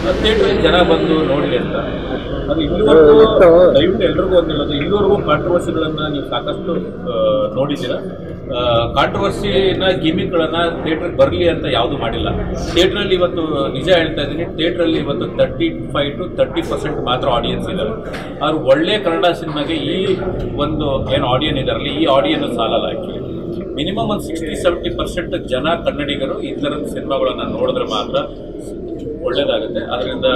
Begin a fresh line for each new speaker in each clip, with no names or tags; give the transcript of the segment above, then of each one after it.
ಥಿಯೇಟ್ರಲ್ಲಿ ಜನ ಬಂದು ನೋಡಲಿ ಅಂತ ಅದು ಇಲ್ಲಿವರೆಗೂ ದಯವಿಟ್ಟು ಎಲ್ರಿಗೂ ಒಂದು ಹೇಳೋದು ಇಲ್ಲಿವರೆಗೂ ಕಾಂಟ್ರವರ್ಸಿಗಳನ್ನು ನೀವು ಸಾಕಷ್ಟು ಆ, ನೋಡಿದ್ದೀರಾ ಕಾಂಟ್ರವರ್ಸಿನ ಗಿಮಿಕ್ಗಳನ್ನು ಥಿಯೇಟ್ರಿಗೆ ಬರಲಿ ಅಂತ ಯಾವುದು ಮಾಡಿಲ್ಲ ಥಿಯೇಟ್ರಲ್ಲಿ ಇವತ್ತು ನಿಜ ಹೇಳ್ತಾ ಇದ್ದೀನಿ ಥಿಯೇಟ್ರಲ್ಲಿ ಇವತ್ತು thirty five to thirty percent ಮಾತ್ರ ಆಡಿಯನ್ಸ್ ಇದ್ದಾರೆ ಅವ್ರು ಒಳ್ಳೆ ಕನ್ನಡ ಸಿನಿಮಾಗೆ ಈ ಒಂದು ಏನು ಆಡಿಯನ್ ಇದಾರಲ್ಲ ಈ ಆಡಿಯನ್ ಸಾಲಲ್ಲ ಆ್ಯಕ್ಚುಲಿ ಮಿನಿಮಮ್ ಒಂದು ಸಿಕ್ಸ್ಟಿ ಸೆವೆಂಟಿ ಪರ್ಸೆಂಟ್ ಜನ ಕನ್ನಡಿಗರು ಈ ಥರದ ಸಿನಿಮಾಗಳನ್ನು ನೋಡಿದ್ರೆ ಮಾತ್ರ ಒಳ್ಳೇದಾಗುತ್ತೆ ಅದರಿಂದ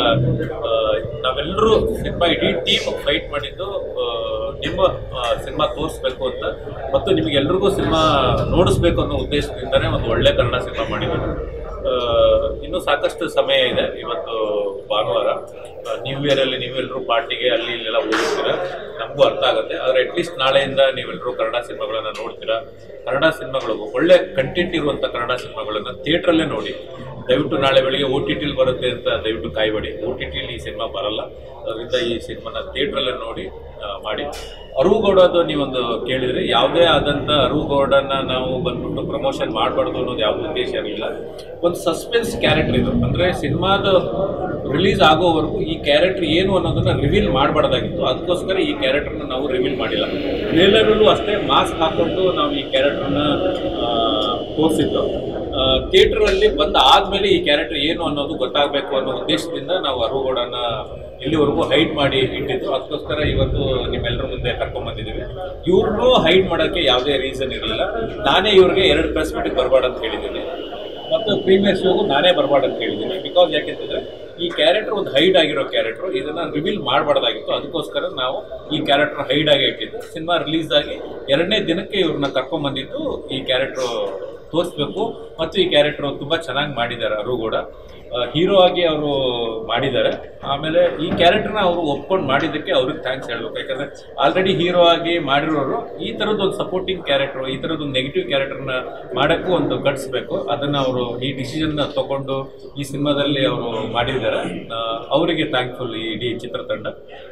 ನಾವೆಲ್ಲರೂ ಸಿನಿಮಾ ಇಡೀ ಟೀಮ್ ಫೈಟ್ ಮಾಡಿದ್ದು ಆ, ನಿಮ್ಮ ಸಿನಿಮಾ ತೋರಿಸ್ಬೇಕು ಅಂತ ಮತ್ತು ನಿಮಗೆಲ್ರಿಗೂ ಸಿನಿಮಾ ನೋಡಿಸ್ಬೇಕು ಅನ್ನೋ ಉದ್ದೇಶದಿಂದನೇ ಒಂದು ಒಳ್ಳೆ ಕನ್ನಡ ಸಿನಿಮಾ ಮಾಡಿದ್ದೀವಿ ಆ, ಇನ್ನೂ ಸಾಕಷ್ಟು ಸಮಯ ಇದೆ ಇವತ್ತು ಭಾನುವಾರ ನ್ಯೂ ಇಯರಲ್ಲಿ ನೀವೆಲ್ಲರೂ ಪಾರ್ಟಿಗೆ ಅಲ್ಲಿ ಇಲ್ಲೆಲ್ಲ ಹೋಗಿರ್ತೀರ ನಮಗೂ ಅರ್ಥ ಆಗುತ್ತೆ ಆದರೆ ಅಟ್ಲೀಸ್ಟ್ ನಾಳೆಯಿಂದ ನೀವೆಲ್ಲರೂ ಕನ್ನಡ ಸಿನಿಮಾಗಳನ್ನು ನೋಡ್ತೀರಾ ಕನ್ನಡ ಸಿನಿಮಾಗಳು ಒಳ್ಳೆ ಕಂಟೆಂಟ್ ಇರುವಂಥ ಕನ್ನಡ ಸಿನಿಮಾಗಳನ್ನು ಥಿಯೇಟ್ರಲ್ಲೇ ನೋಡಿ ದಯವಿಟ್ಟು ನಾಳೆ ಬೆಳಿಗ್ಗೆ ಓ ಟಿ ಟಿಲಿ ಬರುತ್ತೆ ಅಂತ ದಯವಿಟ್ಟು ಕಾಯ್ಬೇಡಿ ಓ ಟಿ ಟಿಲಿ ಈ ಸಿನಿಮಾ ಬರಲ್ಲ ಅದರಿಂದ ಈ ಸಿನಿಮಾನ ಥಿಯೇಟ್ರಲ್ಲೇ ನೋಡಿ ಆ, ಮಾಡಿ ಅರುಗೌಡದು ನೀವೊಂದು ಕೇಳಿದ್ರಿ ಯಾವುದೇ ಆದಂಥ ಅರುಗೌಡನ ನಾವು ಬಂದ್ಬಿಟ್ಟು ಪ್ರಮೋಷನ್ ಮಾಡಬಾರ್ದು ಅನ್ನೋದು ಯಾವುದೇ ಉದ್ದೇಶ ಇರಲಿಲ್ಲ ಒಂದು ಸಸ್ಪೆನ್ಸ್ ಕ್ಯಾರೆಕ್ಟರ್ ಇದು ಅಂದರೆ ಸಿನಿಮಾದ ರಿಲೀಸ್ ಆಗೋವರೆಗೂ ಈ ಕ್ಯಾರೆಕ್ಟರ್ ಏನು ಅನ್ನೋದನ್ನ ರಿವೀಲ್ ಮಾಡಬಾರ್ದಾಗಿತ್ತು ಅದಕ್ಕೋಸ್ಕರ ಈ ಕ್ಯಾರೆಕ್ಟರ್ನ ನಾವು ರಿವೀಲ್ ಮಾಡಿಲ್ಲ ಟ್ರೇಲರಲ್ಲೂ ಅಷ್ಟೇ ಮಾಸ್ಕ್ ಹಾಕ್ಕೊಂಡು ನಾವು ಈ ಕ್ಯಾರೆಕ್ಟರ್ನ ತೋರಿಸಿದ್ದು ಥಿಯೇಟ್ರಲ್ಲಿ ಬಂದ ಆದಮೇಲೆ ಈ ಕ್ಯಾರೆಕ್ಟರ್ ಏನು ಅನ್ನೋದು ಗೊತ್ತಾಗಬೇಕು ಅನ್ನೋ ಉದ್ದೇಶದಿಂದ ನಾವು ಅರುಗೌಡನ ಇಲ್ಲಿವರೆಗೂ ಹೈಡ್ ಮಾಡಿ ಇಟ್ಟಿದ್ದು ಅದಕ್ಕೋಸ್ಕರ ಇವತ್ತು ನಿಮ್ಮೆಲ್ಲರ ಮುಂದೆ ಕರ್ಕೊಂಡ್ಬಂದಿದ್ದೀವಿ ಇವ್ರನ್ನೂ ಹೈಡ್ ಮಾಡೋಕ್ಕೆ ಯಾವುದೇ ರೀಸನ್ ಇರಲಿಲ್ಲ ನಾನೇ ಇವ್ರಿಗೆ ಎರಡು ಪ್ರೆಸ್ ಮೀಟಿಗೆ ಬರಬಾರ್ದು ಅಂತ ಹೇಳಿದ್ದೀನಿ ಮತ್ತು ಪ್ರೀಮಿಯರ್ ಶೋಗೂ ನಾನೇ ಬರಬಾರ್ದು ಅಂತ ಹೇಳಿದ್ದೀನಿ ಬಿಕಾಸ್ ಯಾಕೆಂತಂದ್ರೆ ಈ ಕ್ಯಾರೆಕ್ಟರ್ ಒಂದು ಹೈಡ್ ಆಗಿರೋ ಕ್ಯಾರೆಕ್ಟರ್ ಇದನ್ನ ರಿವೀಲ್ ಮಾಡಬಾರ್ದಾಗಿತ್ತು ಅದಕ್ಕೋಸ್ಕರ ನಾವು ಈ ಕ್ಯಾರೆಕ್ಟರ್ ಹೈಡ್ ಆಗಿ ಇಟ್ಟಿದ್ದು ಸಿನಿಮಾ ರಿಲೀಸ್ ಆಗಿ ಎರಡನೇ ದಿನಕ್ಕೆ ಇವ್ರನ್ನ ಕರ್ಕೊಂಡ್ಬಂದಿದ್ದು ಈ ಕ್ಯಾರೆಕ್ಟರ್ ತೋರಿಸ್ಬೇಕು ಮತ್ತು ಈ ಕ್ಯಾರೆಕ್ಟರ್ ತುಂಬ ಚೆನ್ನಾಗಿ ಮಾಡಿದ್ದಾರೆ ಅರುಗೌಡ ಹೀರೋ ಆಗಿ ಅವರು ಮಾಡಿದ್ದಾರೆ ಆಮೇಲೆ ಈ ಕ್ಯಾರೆಕ್ಟರ್ನ ಅವರು ಒಪ್ಕೊಂಡು ಮಾಡಿದ್ದಕ್ಕೆ ಅವ್ರಿಗೆ ಥ್ಯಾಂಕ್ಸ್ ಹೇಳ್ಬೇಕು ಯಾಕಂದರೆ ಆಲ್ರೆಡಿ ಹೀರೋ ಆಗಿ ಮಾಡಿರೋರು ಈ ಥರದ್ದು ಒಂದು ಸಪೋರ್ಟಿಂಗ್ ಕ್ಯಾರೆಕ್ಟರ್ ಈ ಥರದ್ದು ಒಂದು ನೆಗೆಟಿವ್ ಕ್ಯಾರೆಕ್ಟರ್ನ ಮಾಡೋಕ್ಕೂ ಒಂದು ಗಟ್ಸ್ಬೇಕು ಅದನ್ನು ಅವರು ಈ ಡಿಸಿಷನ್ನ ತಗೊಂಡು ಈ ಸಿನಿಮಾದಲ್ಲಿ ಅವರು ಮಾಡಿದ್ದಾರೆ ಆ, ಅವರಿಗೆ ಥ್ಯಾಂಕ್ಫುಲ್ ಈ ಇಡೀ ಚಿತ್ರತಂಡ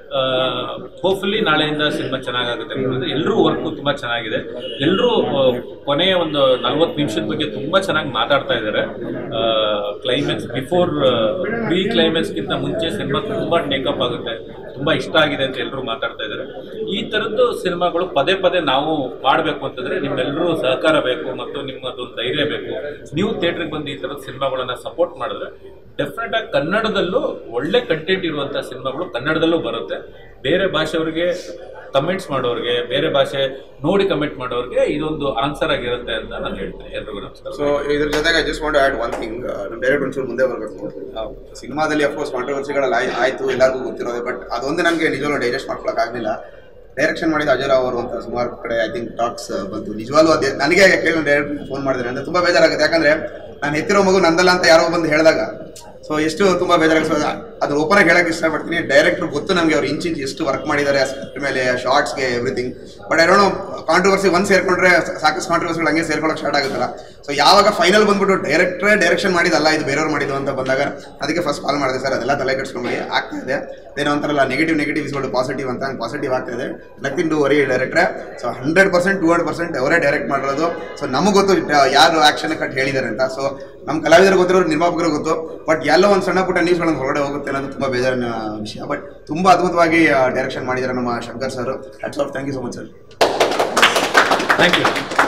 ಹೋಪ್ಫುಲಿ ನಾಳೆಯಿಂದ ಸಿನಿಮಾ ಚೆನ್ನಾಗಾಗುತ್ತೆ ಅನ್ಕೊಂಡಿದ್ದೆ ಎಲ್ಲರೂ ವರ್ಕು ತುಂಬ ಚೆನ್ನಾಗಿದೆ ಎಲ್ಲರೂ ಕೊನೆಯ ಒಂದು ನಲ್ವತ್ತು ನಿಮಿಷದ ಬಗ್ಗೆ ತುಂಬ ಚೆನ್ನಾಗಿ ಮಾತಾಡ್ತಾ ಇದ್ದಾರೆ ಕ್ಲೈಮ್ಯಾಕ್ಸ್ ಬಿಫೋರ್ ಪ್ರೀ ಕ್ಲೈಮ್ಯಾಕ್ಸ್ಗಿಂತ ಮುಂಚೆ ಸಿನಿಮಾ ತುಂಬ ಟೇಕಪ್ ಆಗುತ್ತೆ ತುಂಬ ಇಷ್ಟ ಆಗಿದೆ ಅಂತ ಎಲ್ಲರೂ ಮಾತಾಡ್ತಾ ಇದ್ದಾರೆ ಈ ಥರದ್ದು ಸಿನಿಮಾಗಳು ಪದೇ ಪದೇ ನಾವು ಮಾಡಬೇಕು ಅಂತಂದರೆ ನಿಮ್ಮೆಲ್ಲರೂ ಸಹಕಾರ ಬೇಕು ಮತ್ತು ನಿಮ್ಮದೊಂದು ಧೈರ್ಯ ಬೇಕು ನೀವು ಥಿಯೇಟ್ರಿಗೆ ಬಂದು ಈ ಥರದ ಸಿನಿಮಾಗಳನ್ನು ಸಪೋರ್ಟ್ ಮಾಡಿದ್ರೆ ಡೆಫಿನೆಟ್ ಆಗಿ ಕನ್ನಡದಲ್ಲೂ ಒಳ್ಳೆ ಕಂಟೆಂಟ್ ಇರುವಂಥ ಸಿನಿಮಾಗಳು ಕನ್ನಡದಲ್ಲೂ ಬರುತ್ತೆ ಬೇರೆ ಭಾಷೆಯವ್ರಿಗೆ ಕಮೆಂಟ್ಸ್ ಮಾಡೋರಿಗೆ ಬೇರೆ ಭಾಷೆ ನೋಡಿ ಕಮೆಂಟ್ ಮಾಡೋರಿಗೆ ಇದೊಂದು ಆನ್ಸರ್ ಆಗಿರುತ್ತೆ ಅಂತ ನಾನು ಹೇಳ್ತೀನಿ ಎಲ್ರಿಗೂ ನಮಸ್ಕಾರ
ಸೊ ಇದ್ರ ಜೊತೆಗೆ I just want add one thing ನಮ್ಮ ಡೈರೆಕ್ಟ್ ಒಂಚೂರು ಮುಂದೆ ಬರಬೇಕು ಸಿನಿಮಾದಲ್ಲಿ ಅಫ್ಕೋರ್ಸ್ ಕಾಂಟ್ರವರ್ಸಿಗಳೆಲ್ಲ ಆಯ್- ಆಯ್ತು ಎಲ್ಲರಿಗೂ ಗೊತ್ತಿರೋದೆ ಬಟ್ ಅದೊಂದು ನನಗೆ ನಿಜವಾಗ್ಲೂ ಡೈಜೆಸ್ಟ್ ಮಾಡ್ಕೊಳಕ್ಕಾಗಲಿಲ್ಲ ಡೈರೆಕ್ಷನ್ ಮಾಡಿದ ಅಜಯ್ ರಾವ್ ಅವರು ಅಂತ ಸುಮಾರು ಕಡೆ ಐ ಥಿಂಕ್ ಟಾಕ್ಸ್ ಬಂತು ನಿಜವಾಗ್ಲೂ ಅದೇ ನನಗೆ ಕೇಳಿ ಡೈರೆಕ್ಟ್ ಫೋನ್ ಮಾಡಿದ್ರೆ ಅಂದರೆ ತುಂಬ ಬೇಜಾರಾಗುತ್ತೆ ಯಾಕಂದರೆ ನಾನು ಹೆತ್ತಿರೋ ಮಗು ನಂದಲ್ಲ ಅಂತ ಯಾರೋ ಬಂದು ಹೇಳಿದಾಗ ಸೊ ಎಷ್ಟು ತುಂಬ ಬೇಜಾರಾಗುತ್ತೆ ಅದು ಓಪನ್ ಆಗಿ ಹೇಳಕ್ಕೆ ಇಷ್ಟಪಡ್ತೀನಿ ಡೈರೆಕ್ಟರ್ ಗೊತ್ತು ನಮಗೆ ಅವ್ರು ಇಂಚ್ ಇಂಚ್ ಎಷ್ಟು ವರ್ಕ್ ಮಾಡಿದ್ದಾರೆ ಆ ಸ್ಕ್ರಿಪ್ಟ್ ಮೇಲೆ ಶಾರ್ಟ್ಸ್ಗೆ everything but I don't controversy ಒಂದು ಸೇರ್ಕೊಂಡ್ರೆ ಸಾಕಷ್ಟು ಕಾಂಟ್ರವರ್ಸಿಗಳು ಹಂಗೆ ಸೇರ್ಕೊಳ್ಳೋಕೆ ಸ್ಟಾರ್ಟ್ ಆಗುತ್ತಲ್ಲ ಸೊ ಯಾವಾಗ ಫೈನಲ್ ಬಂದ್ಬಿಟ್ಟು ಡೈರೆಕ್ಟ್ರೇ ಡೈರೆಕ್ಷನ್ ಮಾಡಿದಲ್ಲ ಇದು ಬೇರೆಯವ್ರು ಮಾಡಿದ್ದು ಅಂತ ಬಂದಾಗ ಅದಕ್ಕೆ ಫಸ್ಟ್ ಕಾಲ್ ಮಾಡಿದೆ ಸರ್ ಅದೆಲ್ಲ ತಲೆ ಕೆಡ್ಸ್ಕೊಂಬಿಡಿ ಆಗ್ತಾ ಇದೆ ಏನೋ ಒಂಥರಲ್ಲ ನೆಗೆಟಿವ್ ನೆಗೆಟಿವ್ ಇಸ್ಕೊಂಡು ಪಾಸಿಟಿವ್ ಅಂತ ಪಾಸಿಟಿವ್ ಆಗ್ತಾ ಇದೆ ನಥಿಂಗ್ ಟು ವರಿ ಡೈರೆಕ್ಟ್ರೆ so hundred percent two hundred percent ಅವರೇ ಡೈರೆಕ್ಟ್ ಮಾಡಿರೋದು ಸೊ ನಮಗೆ ಗೊತ್ತು ಡ- ಯಾರು ಆಕ್ಷನ್ ಕಟ್ ಹೇಳಿದ್ದಾರೆ ಅಂತ ಸೊ ನಮ್ಮ ಕಲಾವಿದರು ಗೊತ್ತಿರೋರು ನಿರ್ಮಾಪಕರು ಗೊತ್ತು ಬಟ್ ಎಲ್ಲೋ ಒಂದು ಸಣ್ಣ ಪುಟ್ಟ ನ್ಯೂಸ್ಗಳನ್ನು ಹೊರಗಡೆ ಹೋಗುತ್ತೆ ಅನ್ನೋದು ತುಂಬ ಬೇಜಾರಿನ ವಿಷಯ ಬಟ್ ತುಂಬ ಅದ್ಭುತವಾಗಿ ಡೈರೆಕ್ಷನ್ ಮಾಡಿದ್ದಾರೆ ನಮ್ಮ Shankar sir hats off thank you so much sir
thank you